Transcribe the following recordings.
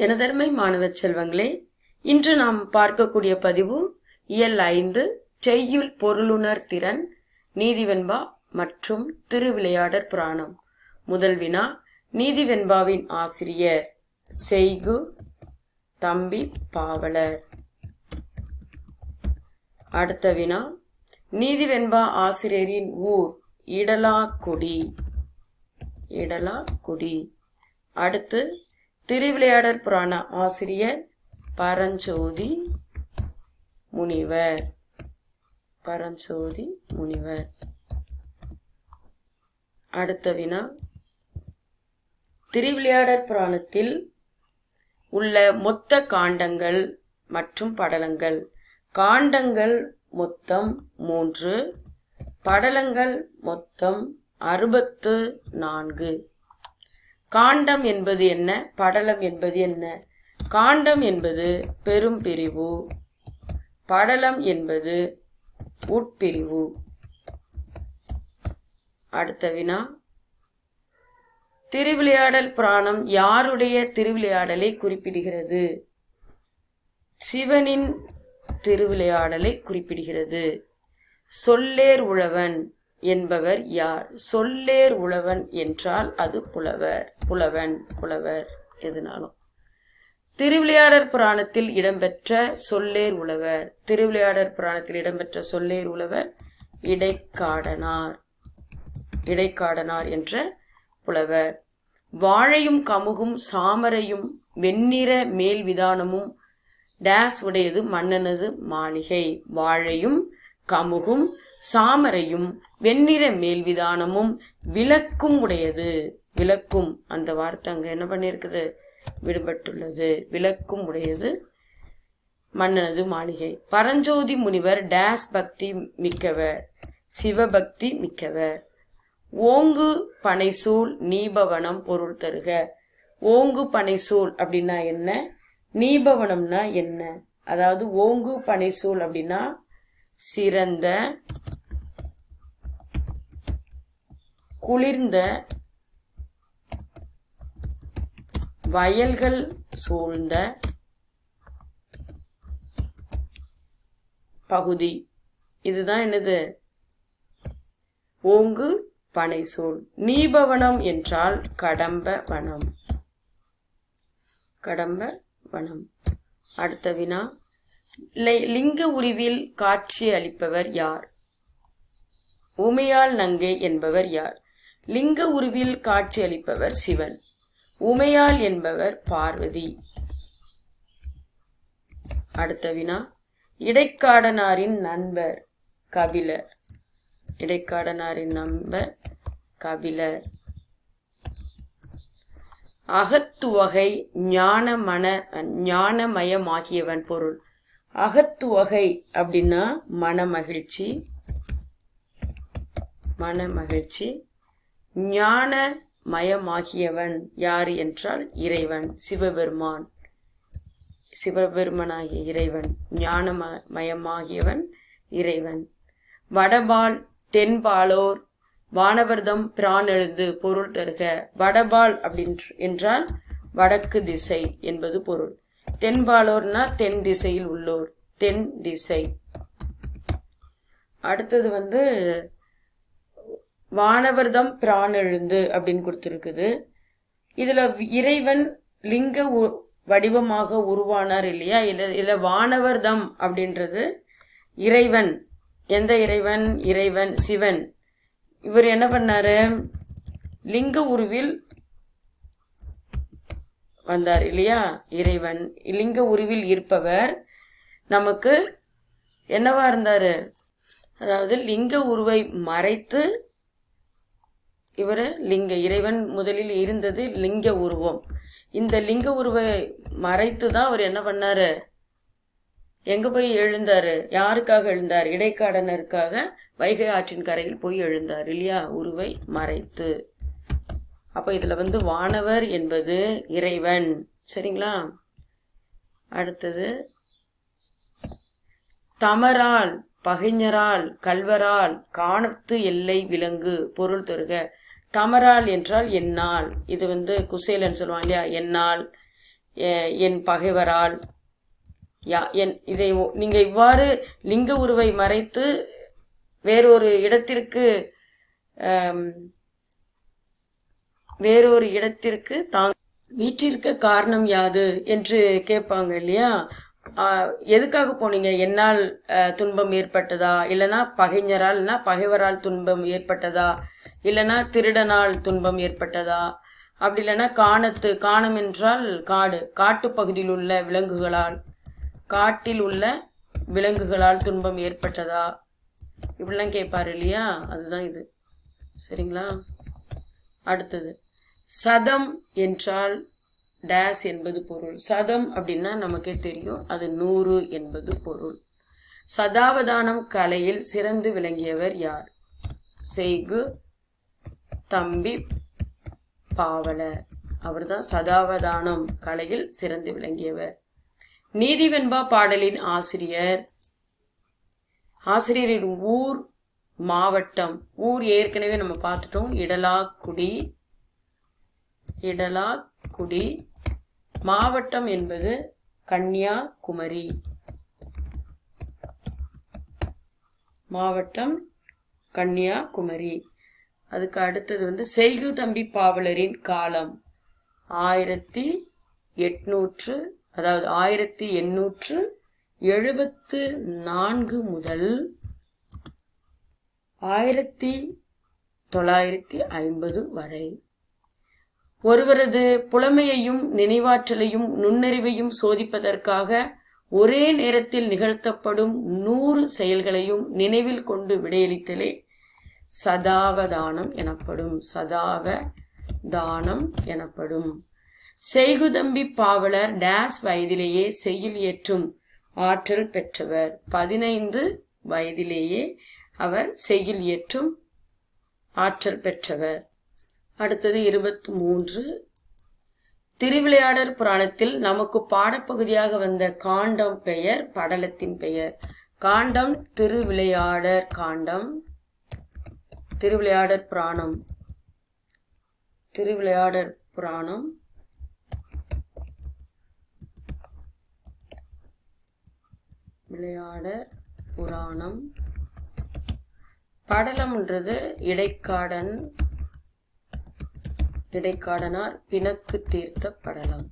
எனதருமை மாணவ செல்வங்களே இன்று நாம் பார்க்கக்கூடிய பதிவு இயல் ஐந்து செய்யுள் பொருளுணர் திறன் நீதிவெண்பா மற்றும் திருவிளையாடற் புராணம் முதல் வினா நீதிவெண்பாவின் ஆசிரியர் செய்கு தம்பி பாவலர் அடுத்த வினா நீதிவெண்பா ஆசிரியரின் ஊர் இடலாக்குடி இடலாக்குடி அடுத்து திருவிளையாடற் புராண ஆசிரியர் பரஞ்சோதி முனிவர் பரஞ்சோதி முனிவர் அடுத்த வினா திருவிளையாடற் புராணத்தில் உள்ள மொத்த காண்டங்கள் மற்றும் படலங்கள் காண்டங்கள் மொத்தம் மூன்று படலங்கள் மொத்தம் அறுபத்து நான்கு காண்டம் என்பது என்ன படலம் என்பது என்ன காண்டம் என்பது பெரும் பிரிவு படலம் என்பது உட்பிரிவு அடுத்த வினா திருவிளையாடல் புராணம் யாருடைய திருவிளையாடலை குறிப்பிடுகிறது சிவனின் திருவிளையாடலை குறிப்பிடுகிறது சொல்லேர் உழவன் என்பவர் யார் சொல்லேர் உழவன் என்றால் அது புலவர் புலவன் புலவர் எதுனாலும் திருவிளையாடற் புராணத்தில் இடம்பெற்ற சொல்லேர் உழவர் திருவிளையாடற் புராணத்தில் இடம்பெற்ற சொல்லேர் உழவர் இடைக்காடனார் இடைக்காடனார் என்ற புலவர் வாழையும் கமுகும் சாமரையும் வெண்ணிற மேல் விதானமும் டேஸ் உடையது மன்னனது மாளிகை வாழையும் கமுகும் சாமரையும் வெண்ணிற மேல் விதானமும் விளக்கும் உடையது விளக்கும் அந்த வார்த்தை அங்க என்ன பண்ணியிருக்குது விடுபட்டுள்ளது விளக்கும் உடையது மன்னனது மாளிகை பரஞ்சோதி முனிவர் டேஸ் பக்தி மிக்கவர் சிவபக்தி மிக்கவர் ஓங்கு பனைசூல் நீபவனம் பொருள் தருக ஓங்கு பனைசூல் அப்படின்னா என்ன நீபவனம்னா என்ன அதாவது ஓங்கு பனைசூல் அப்படின்னா சிறந்த குளிர்ந்த வயல்கள் சூழ்ந்த பகுதி இதுதான் என்னது ஓங்கு பனைசூல் நீபவனம் என்றால் கடம்ப வனம் கடம்ப வனம் அடுத்த வினா லை- லிங்க உருவில் காட்சி அளிப்பவர் யார் உமையாள் நங்கை என்பவர் யார் லிங்க உருவில் காட்சி அளிப்பவர் சிவன் உமையாள் என்பவர் பார்வதி அடுத்த வினா இடைக்காடனாரின் நண்பர் கபிலர் இடைக்காடனாரின் நண்பர் கபிலர் அகத்துவகை ஞானமன ஞானமயமாகியவன் பொருள் அகத்துவகை அப்படின்னா மனமகிழ்ச்சி மனமகிழ்ச்சி ஞான மயமாகியவன் யார் என்றால் இறைவன் சிவபெருமான் சிவபெருமனாகிய இறைவன் ஞான ம- மயமாகியவன் இறைவன் வடபால் தென்பாலோர் வானவர்தம் பிரானெழுந்து பொருள் தருக வடபால் அப்படின் என்றால் வடக்கு திசை என்பது பொருள் தென்பாலோர்னா தென் திசையில் உள்ளோர் தென் திசை அடுத்தது வந்து வானவர்தம் பிரானெழுந்து அப்படின்னு கொடுத்துருக்குது இதுல இறைவன் லிங்க உ- வடிவமாக உருவானார் இல்லையா இதுல இதுல வானவர்தம் அப்படின்றது இறைவன் எந்த இறைவன் இறைவன் சிவன் இவர் என்ன பண்ணாரு லிங்க உருவில் வந்தார் இல்லையா இறைவன் லிங்க உருவில் இருப்பவர் நமக்கு என்னவா இருந்தாரு அதாவது லிங்க உருவை மறைத்து இவர் லிங்க இறைவன் முதலில் இருந்தது லிங்க உருவம் இந்த லிங்க உருவை மறைத்து தான் அவர் என்ன பண்ணாரு எங்க போய் எழுந்தாரு யாருக்காக எழுந்தார் இடைக்காடனருக்காக வைகை ஆற்றின் கரையில் போய் எழுந்தார் இல்லையா உருவை மறைத்து அப்ப இதுல வந்து வானவர் என்பது இறைவன் சரிங்களா அடுத்தது தமரால் பகைஞரால் கல்வரால் காணத்து எல்லை விலங்கு பொருள் தருக தமரால் என்றால் என்னால் இது வந்து குசேலன் சொல்லுவாங்க இல்லையா என்னால் எ- என் பகைவரால் யா என் இதை ஒ- நீங்க இவ்வாறு லிங்க உருவை மறைத்து வேறொரு இடத்திற்கு ஆம், வேறொரு இடத்திற்கு தாங் வீற்றிருக்க காரணம் யாது என்று கேட்பாங்க இல்லையா ஆ, எதுக்காக போனீங்க என்னால் அ, துன்பம் ஏற்பட்டதா இல்லனா பகைஞரால் இல்லைனா பகைவரால் துன்பம் ஏற்பட்டதா இல்லனா திருடனால் துன்பம் ஏற்பட்டதா அப்படி இல்லைன்னா காணத்து காணம் என்றால் காடு காட்டுப் பகுதியில் உள்ள விலங்குகளால் காட்டில் உள்ள விலங்குகளால் துன்பம் ஏற்பட்டதா இப்படிலாம் கேட்பாரு இல்லையா அதுதான் இது சரிங்களா அடுத்தது சதம் என்றால் டேஸ் என்பது பொருள் சதம் அப்படின்னா நமக்கே தெரியும் அது நூறு என்பது பொருள் சதாவதானம் கலையில் சிறந்து விளங்கியவர் யார் செய்கு தம்பி பாவலர் அவர்தான் சதாவதானம் கலையில் சிறந்து விளங்கியவர் நீதிவெண்பா பாடலின் ஆசிரியர் ஆசிரியரின் ஊர் மாவட்டம் ஊர் ஏற்கனவே நம்ம பார்த்துட்டோம் இடலாக்குடி இடலாக்குடி மாவட்டம் என்பது கன்னியாகுமரி மாவட்டம் கன்னியாகுமரி அதுக்கு அடுத்தது வந்து செய்கு தம்பி பாவலரின் காலம் ஆயிரத்தி எட்நூற்று அதாவது ஆயிரத்தி எண்ணூற்று எழுபத்து நான்கு முதல் ஆயிரத்தி தொள்ளாயிரத்தி ஐம்பது வரை ஒருவரது புலமையையும் நினைவாற்றலையும் நுண்ணறிவையும் சோதிப்பதற்காக ஒரே நேரத்தில் நிகழ்த்தப்படும் நூறு செயல்களையும் நினைவில் கொண்டு விடையளித்தலே சதாவதானம் எனப்படும் சதாவ தானம் எனப்படும் செய்குதம்பி பாவலர் டேஸ் வயதிலேயே செய்யுள் இயற்றும் ஆற்றல் பெற்றவர் பதினைந்து வயதிலேயே அவர் செய்யுள் இயற்றும் ஆற்றல் பெற்றவர் அடுத்தது இருபத்தி மூன்று திருவிளையாடற் புராணத்தில் நமக்கு பாடப்பகுதியாக வந்த காண்டம் பெயர் படலத்தின் பெயர் காண்டம் திருவிளையாடற் காண்டம் திருவிளையாடற் புராணம் திருவிளையாடற் புராணம் விளையாடற் புராணம் படலம்ன்றது இடைக்காடன் இடைக்காடனார் பிணக்கு தீர்த்த படலம்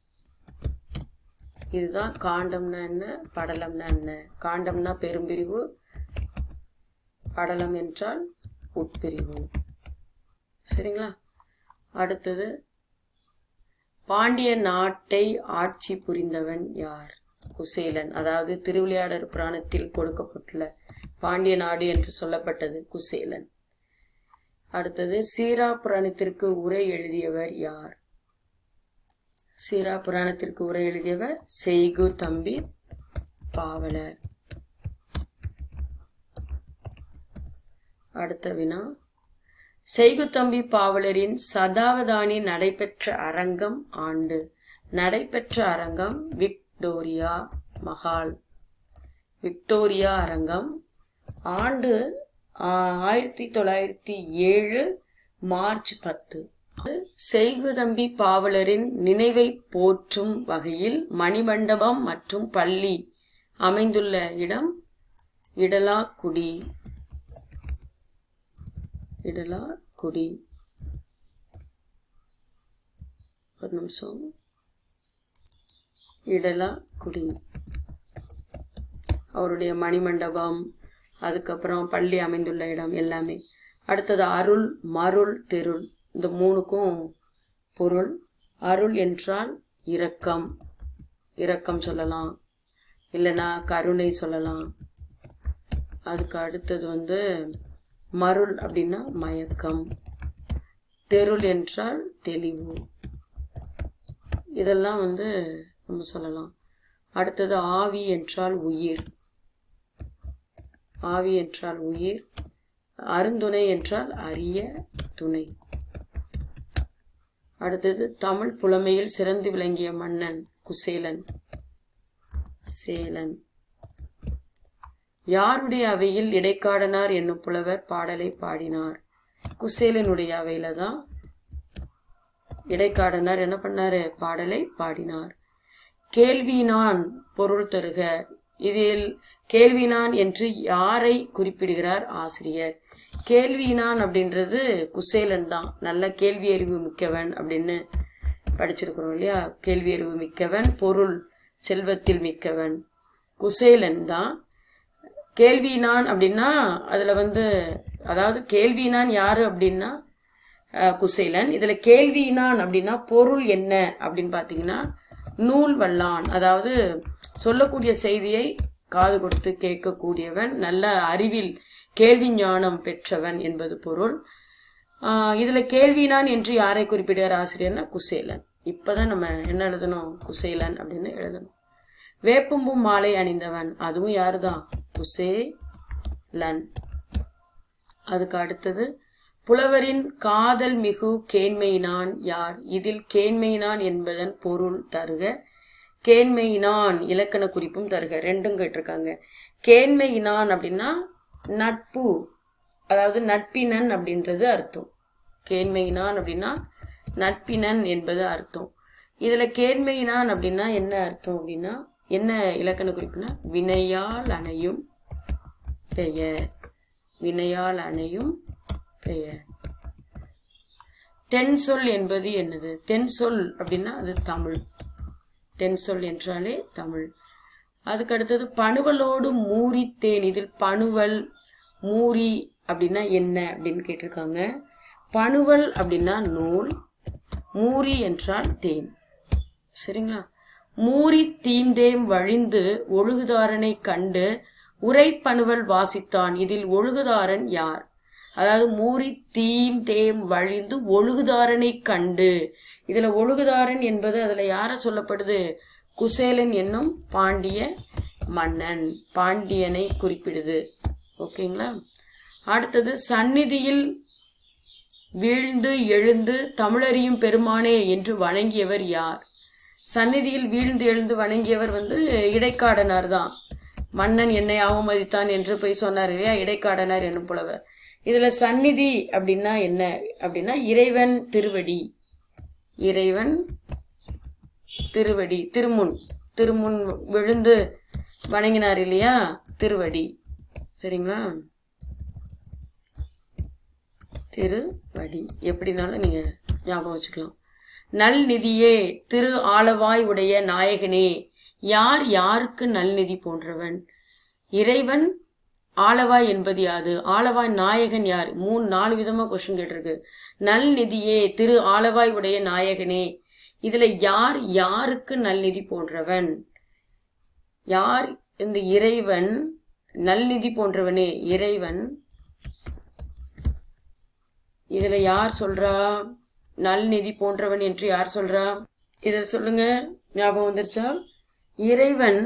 இதுதான் காண்டம்னா என்ன படலம்னா என்ன காண்டம்னா பெரும்பிரிவு படலம் என்றால் உட்பிரிவு சரிங்களா அடுத்தது பாண்டிய நாட்டை ஆட்சி புரிந்தவன் யார் குசேலன் அதாவது திருவிளையாடற் புராணத்தில் கொடுக்கப்பட்டுள்ள பாண்டிய நாடு என்று சொல்லப்பட்டது குசேலன் அடுத்தது சீரா புராணத்திற்கு உரை எழுதியவர் யார் சீரா புராணத்திற்கு உரை எழுதியவர் செய்கு தம்பி பாவலர் அடுத்த வினா செய்குத்தம்பி பாவலரின் சதாவதானி நடைபெற்ற அரங்கம் ஆண்டு நடைபெற்ற அரங்கம் விக்டோரியா மஹால் விக்டோரியா அரங்கம் ஆண்டு ஆயிரத்தி தொள்ளாயிரத்தி ஏழு மார்ச் பத்து செய்குதம்பி பாவலரின் நினைவை போற்றும் வகையில் மணிமண்டபம் மற்றும் பள்ளி அமைந்துள்ள இடம் இடலாக்குடி இடலாக்குடி ஒரு நிமிஷம் இடலாக்குடி அவருடைய மணிமண்டபம் அதுக்கப்புறம் பள்ளி அமைந்துள்ள இடம் எல்லாமே அடுத்தது அருள் மருள் தெருள் இந்த மூணுக்கும் பொருள் அருள் என்றால் இரக்கம் இரக்கம் சொல்லலாம் இல்லைன்னா கருணை சொல்லலாம் அதுக்கு அடுத்தது வந்து மருள் அப்படின்னா மயக்கம் தெருள் என்றால் தெளிவு இதெல்லாம் வந்து நம்ம சொல்லலாம் அடுத்தது ஆவி என்றால் உயிர் ஆவி என்றால் உயிர் அருந்துணை என்றால் அரிய துணை அடுத்தது தமிழ் புலமையில் சிறந்து விளங்கிய மன்னன் குசேலன் சேலன் யாருடைய அவையில் இடைக்காடனார் என்னும் புலவர் பாடலை பாடினார் குசேலனுடைய அவையில தான் இடைக்காடனார் என்ன பண்ணாரு பாடலை பாடினார் கேள்வினான் பொருள் தருக இதில் கேள்வினான் என்று யாரை குறிப்பிடுகிறார் ஆசிரியர் கேள்வினான் அப்படின்றது குசேலன் தான் நல்ல கேள்வி அறிவு மிக்கவன் அப்படின்னு படிச்சிருக்கிறோம் இல்லையா கேள்வி அறிவு மிக்கவன் பொருள் செல்வத்தில் மிக்கவன் குசேலன் தான் கேள்வினான் அப்படின்னா அதுல வந்து அதாவது கேள்வினான் யாரு அப்படின்னா அஹ், குசேலன் இதுல கேள்வினான் அப்படின்னா பொருள் என்ன அப்படின்னு பாத்தீங்கன்னா நூல் வல்லான் அதாவது சொல்லக்கூடிய செய்தியை காது கொடுத்து கேட்கக்கூடியவன் நல்ல அறிவில் கேள்வி ஞானம் பெற்றவன் என்பது பொருள் ஆஹ் இதுல கேள்வினான் என்று யாரை குறிப்பிடுகிறார் ஆசிரியர்னா குசேலன் இப்பதான் நம்ம என்ன எழுதணும் குசேலன் அப்படின்னு எழுதணும் வேப்பம்பூ மாலை அணிந்தவன் அதுவும் யாருதான் குசேலன் அதுக்கு அடுத்தது புலவரின் காதல் மிகு கேண்மையினான் யார் இதில் கேண்மையினான் என்பதன் பொருள் தருக கேண்மையினான் இலக்கண குறிப்பும் தருக ரெண்டும் கேட்டிருக்காங்க கேண்மையினான் அப்படின்னா நட்பு அதாவது நட்பினன் அப்படின்றது அர்த்தம் கேண்மையினான் அப்படின்னா நட்பினன் என்பது அர்த்தம் இதுல கேண்மையினான் அப்படின்னா என்ன அர்த்தம் அப்படின்னா என்ன இலக்கண குறிப்புனா வினையால் அணையும் பெயர் வினையால் அணையும் பெயர் தென் சொல் என்பது என்னது தென் சொல் அப்படின்னா அது தமிழ் தென் சொல் என்றாலே தமிழ் அதுக்கு அடுத்தது பணுவலோடு மூரி தேன் இதில் பணுவல் மூரி அப்படின்னா என்ன அப்படின்னு கேட்டிருக்காங்க பணுவல் அப்படின்னா நூல் மூரி என்றால் தேன் சரிங்களா மூரி தீந்தேம் வழிந்து ஒழுகுதாரனை கண்டு உரைப்பணுவல் வாசித்தான் இதில் ஒழுகுதாரன் யார் அதாவது மூரி தீம் தேம் வழிந்து ஒழுகுதாரனை கண்டு இதுல ஒழுகுதாரன் என்பது அதுல யார சொல்லப்படுது குசேலன் என்னும் பாண்டிய மன்னன் பாண்டியனை குறிப்பிடுது ஓகேங்களா அடுத்தது சந்நிதியில் வீழ்ந்து எழுந்து தமிழறியும் பெருமானே என்று வணங்கியவர் யார் சந்நிதியில் வீழ்ந்து எழுந்து வணங்கியவர் வந்து இடைக்காடனார் தான் மன்னன் என்னை அவமதித்தான் என்று போய் சொன்னார் இல்லையா இடைக்காடனார் என்னும் புலவர் இதுல சந்நிதி அப்படின்னா என்ன அப்படின்னா இறைவன் திருவடி இறைவன் திருவடி திருமுன் திருமுன் விழுந்து வணங்கினார் இல்லையா திருவடி சரிங்களா திருவடி எப்படினாலும் நீங்க ஞாபகம் வச்சுக்கலாம் நல்நிதியே திரு ஆளவாய் உடைய நாயகனே யார் யாருக்கு நல்நிதி போன்றவன் இறைவன் ஆளவாய் என்பது யாது ஆளவாய் நாயகன் யார் மூணு நாலு விதமா கொஸ்டின் கேட்டிருக்கு நல்நிதியே திரு ஆளவாய் உடைய நாயகனே இதுல யார் யாருக்கு நல்நிதி போன்றவன் யார் இந்த இறைவன் நல்நிதி போன்றவனே இறைவன் இதுல யார் சொல்றா நல்நிதி போன்றவன் என்று யார் சொல்றா இத சொல்லுங்க ஞாபகம் வந்துருச்சா இறைவன்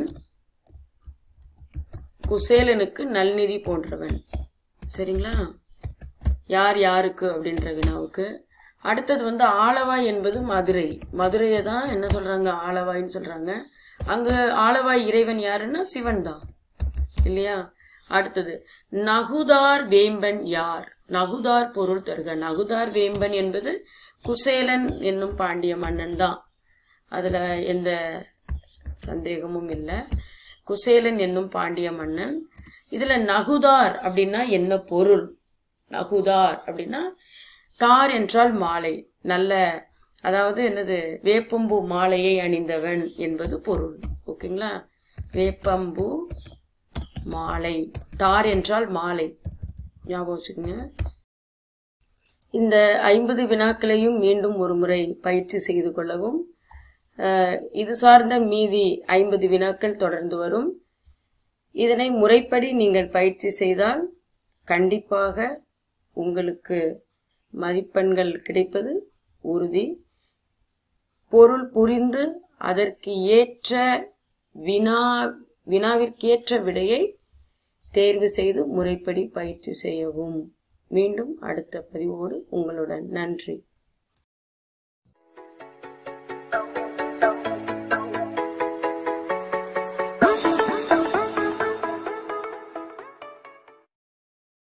குசேலனுக்கு நல்நிதி போன்றவன் சரிங்களா யார் யாருக்கு அப்படின்ற வினாவுக்கு அடுத்தது வந்து ஆலவாய் என்பது மதுரை மதுரையை தான் என்ன சொல்றாங்க ஆலவாய்ன்னு சொல்றாங்க அங்க ஆலவாய் இறைவன் யாருன்னா சிவன் தான் இல்லையா அடுத்தது நகுதார் வேம்பன் யார் நகுதார் பொருள் தருக நகுதார் வேம்பன் என்பது குசேலன் என்னும் பாண்டிய மன்னன் தான் அதுல எந்த சந்தேகமும் இல்லை குசேலன் என்னும் பாண்டிய மன்னன் இதுல நகுதார் அப்படின்னா என்ன பொருள் நகுதார் அப்படின்னா தார் என்றால் மாலை நல்ல அதாவது என்னது வேப்பம்பூ மாலையை அணிந்தவன் என்பது பொருள் ஓகேங்களா வேப்பம்பூ மாலை தார் என்றால் மாலை ஞாபகம் வச்சுக்கோங்க இந்த ஐம்பது வினாக்களையும் மீண்டும் ஒரு முறை பயிற்சி செய்து கொள்ளவும் அஹ், இது சார்ந்த மீதி ஐம்பது வினாக்கள் தொடர்ந்து வரும் இதனை முறைப்படி நீங்கள் பயிற்சி செய்தால் கண்டிப்பாக உங்களுக்கு மதிப்பெண்கள் கிடைப்பது உறுதி பொருள் புரிந்து அதற்கு ஏற்ற வினா வினாவிற்கேற்ற விடையை தேர்வு செய்து முறைப்படி பயிற்சி செய்யவும் மீண்டும் அடுத்த பதிவோடு உங்களுடன் நன்றி